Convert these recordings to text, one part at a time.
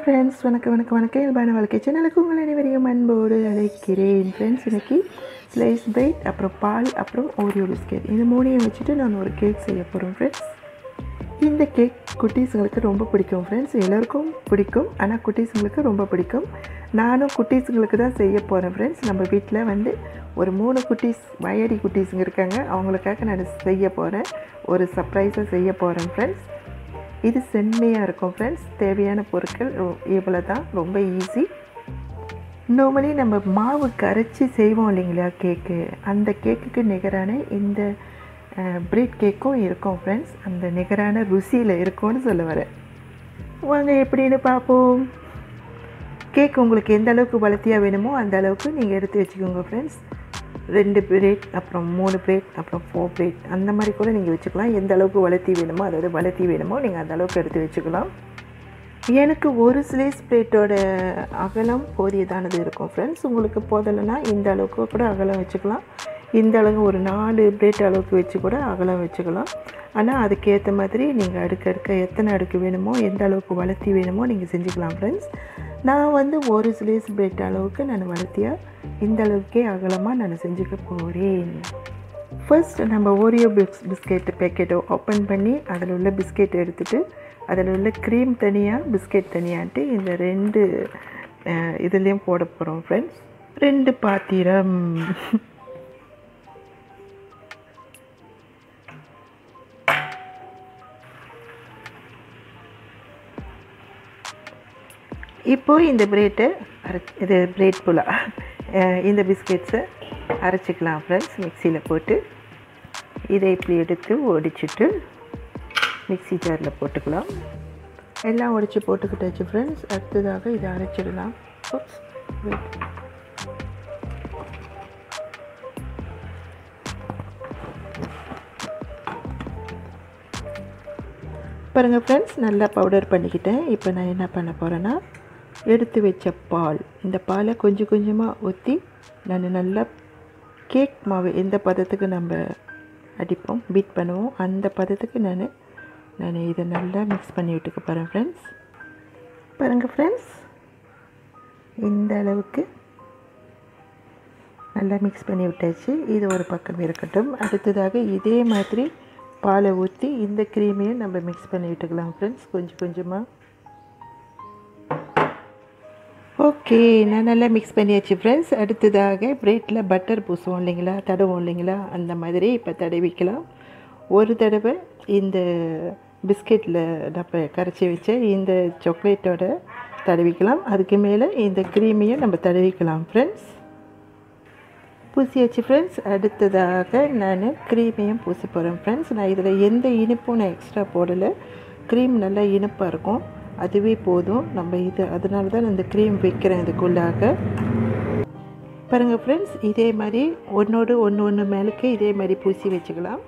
friends வணக்கம் வணக்கம் வணக்கம் இயல்பான வாழ்க்கை சேனலுக்கு உங்கள் அனைவரையும் அன்போடு அழைக்கிறேன் ஃப்ரெண்ட்ஸ் இன்னைக்கு ஸ்லைஸ் பிரெட் அப்புறம் பால் அப்புறம் ஓரியோ பிஸ்கெட் இந்த மூணையும் வச்சுட்டு நான் ஒரு கேக் செய்ய போகிறோம் ஃப்ரெண்ட்ஸ் இந்த கேக் குட்டீஸுங்களுக்கு ரொம்ப பிடிக்கும் ஃப்ரெண்ட்ஸ் எல்லோருக்கும் பிடிக்கும் ஆனால் குட்டீஸுங்களுக்கு ரொம்ப பிடிக்கும் நானும் குட்டீஸுங்களுக்கு தான் செய்ய போகிறேன் ஃப்ரெண்ட்ஸ் நம்ம வீட்டில் வந்து ஒரு மூணு குட்டீஸ் வயடி குட்டீஸுங்க இருக்காங்க அவங்களுக்காக நான் செய்ய போகிறேன் ஒரு சர்ப்ரைஸாக செய்ய போகிறேன் ஃப்ரெண்ட்ஸ் இது செம்மையாக இருக்கும் ஃப்ரெண்ட்ஸ் தேவையான பொருட்கள் இவ்வளோ தான் ரொம்ப ஈஸி நார்மலி நம்ம மாவு கரைச்சி செய்வோம் இல்லைங்களா கேக்கு அந்த கேக்குக்கு நிகரான இந்த பிரெட் கேக்கும் இருக்கும் ஃப்ரெண்ட்ஸ் அந்த நிகரான ருசியில் இருக்கும்னு சொல்ல வரேன் வாங்க எப்படின்னு பார்ப்போம் கேக் உங்களுக்கு எந்த அளவுக்கு வளர்த்தியாக வேணுமோ அந்த அளவுக்கு நீங்கள் எடுத்து வச்சுக்கோங்க ஃப்ரெண்ட்ஸ் ரெண்டு பிளேட் அப்புறம் மூணு பிளேட் அப்புறம் ஃபோர் பிளேட் அந்த மாதிரி கூட நீங்கள் வச்சுக்கலாம் எந்த அளவுக்கு வளர்த்தி வேணுமோ அதாவது வளர்த்தி வேணுமோ நீங்கள் அந்த அளவுக்கு எடுத்து வச்சுக்கலாம் எனக்கு ஒரு ஸ்லைஸ் பிளேட்டோட அகலம் போதியதானது இருக்கும் ஃப்ரெண்ட்ஸ் உங்களுக்கு போதலைன்னா இந்த அளவுக்கு கூட அகலம் வச்சுக்கலாம் இந்த அளவு ஒரு நாலு பிளேட் அளவுக்கு வச்சு கூட அகலம் வச்சுக்கலாம் ஆனால் அதுக்கேற்ற மாதிரி நீங்கள் அடுக்க அடுக்க எத்தனை அடுக்கு வேணுமோ எந்த அளவுக்கு வளர்த்தி வேணுமோ நீங்கள் செஞ்சுக்கலாம் ஃப்ரெண்ட்ஸ் நான் வந்து ஒரு ஸ்லைஸ் பிரெட் அளவுக்கு நான் வளர்த்தியாக இந்த அளவுக்கே அகலமாக நான் செஞ்சுக்க போகிறேன் ஃபர்ஸ்ட் நம்ம ஓரியோ பிஸ் பிஸ்கெட் பேக்கெட்டை ஓப்பன் பண்ணி அதில் உள்ள பிஸ்கெட் எடுத்துகிட்டு அதில் உள்ள க்ரீம் தனியாக பிஸ்கெட் தனியான்ட்டு இந்த ரெண்டு இதுலேயும் போட போகிறோம் ஃப்ரெண்ட்ஸ் ரெண்டு பாத்திரம் இப்போது இந்த பிரெட்டை அரை இது பிரெட் புலா இந்த பிஸ்கெட்ஸை அரைச்சிக்கலாம் ஃப்ரெண்ட்ஸ் மிக்சியில் போட்டு இதை இப்படி எடுத்து ஒடிச்சிட்டு மிக்சி ஜாரில் போட்டுக்கலாம் எல்லாம் உடச்சி போட்டுக்கிட்டாச்சு ஃப்ரெண்ட்ஸ் அடுத்ததாக இதை அரைச்சிடலாம் வெயிட் பாருங்கள் ஃப்ரெண்ட்ஸ் நல்லா பவுடர் பண்ணிக்கிட்டேன் இப்போ நான் என்ன பண்ண போகிறேன்னா எடுத்து வச்ச பால் இந்த பாலை கொஞ்சம் கொஞ்சமாக ஊற்றி நான் நல்லா கேக் மாவு எந்த பதத்துக்கு நம்ம அடிப்போம் பீட் பண்ணுவோம் அந்த பதத்துக்கு நான் நான் இதை நல்லா மிக்ஸ் பண்ணி விட்டுக்க போகிறேன் ஃப்ரெண்ட்ஸ் பாருங்கள் ஃப்ரெண்ட்ஸ் இந்த அளவுக்கு நல்லா மிக்ஸ் பண்ணி விட்டாச்சு இது ஒரு பக்கம் இருக்கட்டும் அடுத்ததாக இதே மாதிரி பாலை ஊற்றி இந்த க்ரீமையும் நம்ம மிக்ஸ் பண்ணி விட்டுக்கலாம் ஃப்ரெண்ட்ஸ் கொஞ்சம் கொஞ்சமாக ஓகே நான் நல்லா மிக்ஸ் பண்ணியாச்சு ஃப்ரெண்ட்ஸ் அடுத்ததாக ப்ரெட்டில் பட்டர் பூசுவோம் இல்லைங்களா தடவோம் இல்லைங்களா அந்த மாதிரி இப்போ தடவிக்கலாம் ஒரு தடவை இந்த பிஸ்கெட்டில் நம்ம கரைச்சி வச்ச இந்த சாக்லேட்டோட தடவிக்கலாம் அதுக்கு மேலே இந்த க்ரீமையும் நம்ம தடவிக்கலாம் ஃப்ரெண்ட்ஸ் பூசியாச்சு ஃப்ரெண்ட்ஸ் அடுத்ததாக நான் க்ரீமையும் பூசி போகிறேன் ஃப்ரெண்ட்ஸ் நான் இதில் எந்த இனிப்பும் நான் எக்ஸ்ட்ரா போடலை க்ரீம் நல்லா இனிப்பாக இருக்கும் அதுவே போதும் நம்ம இது அதனால தான் இந்த க்ரீம் வைக்கிறேன் இதுக்குள்ளாக பாருங்கள் ஃப்ரெண்ட்ஸ் இதே மாதிரி ஒன்றோடு ஒன்று ஒன்று மேலுக்கு இதே மாதிரி பூசி வச்சுக்கலாம்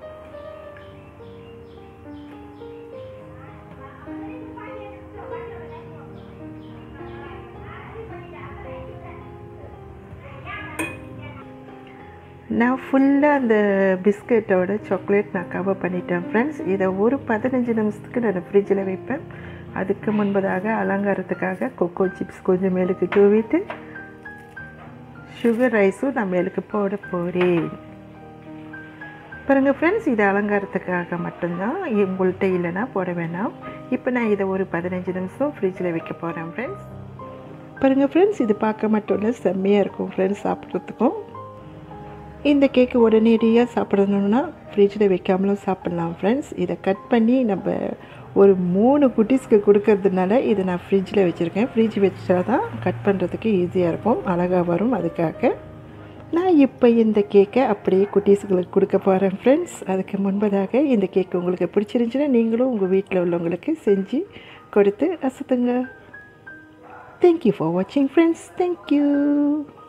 நான் ஃபுல்லாக அந்த பிஸ்கெட்டோட சாக்லேட் நான் கவர் பண்ணிட்டேன் ஃப்ரெண்ட்ஸ் இதை ஒரு பதினஞ்சு நிமிஷத்துக்கு நான் ஃப்ரிட்ஜில் வைப்பேன் அதுக்கு முன்பதாக அலங்காரத்துக்காக கொக்கோ சிப்ஸ் கொஞ்சம் மேலுக்கு தூவிட்டு சுகர் ரைஸும் நான் மேலுக்கு போட போகிறேன் பாருங்கள் ஃப்ரெண்ட்ஸ் இது அலங்காரத்துக்காக மட்டும்தான் உங்கள்கிட்ட இல்லைன்னா போட வேணாம் இப்போ நான் இதை ஒரு பதினஞ்சு நிமிஷம் ஃப்ரிட்ஜில் வைக்க போகிறேன் ஃப்ரெண்ட்ஸ் பாருங்கள் ஃப்ரெண்ட்ஸ் இது பார்க்க மட்டும் இல்லை செம்மையாக இருக்கும் ஃப்ரெண்ட்ஸ் சாப்பிட்றதுக்கும் இந்த கேக்கு உடனடியாக சாப்பிடணுன்னா ஃப்ரிட்ஜில் வைக்காமலும் சாப்பிட்லாம் ஃப்ரெண்ட்ஸ் இதை கட் பண்ணி நம்ம ஒரு மூணு குட்டீஸ்க்கு கொடுக்கறதுனால இதை நான் ஃப்ரிட்ஜில் வச்சுருக்கேன் ஃப்ரிட்ஜ் வச்சா தான் கட் பண்ணுறதுக்கு ஈஸியாக இருக்கும் அழகாக வரும் அதுக்காக நான் இப்போ இந்த கேக்கை அப்படியே குட்டீஸுங்களுக்கு கொடுக்க போகிறேன் ஃப்ரெண்ட்ஸ் அதுக்கு முன்பதாக இந்த கேக் உங்களுக்கு பிடிச்சிருந்துச்சுன்னா நீங்களும் உங்கள் வீட்டில் உள்ளவங்களுக்கு செஞ்சு கொடுத்து அசத்துங்க தேங்க்யூ ஃபார் வாட்சிங் ஃப்ரெண்ட்ஸ் தேங்க்யூ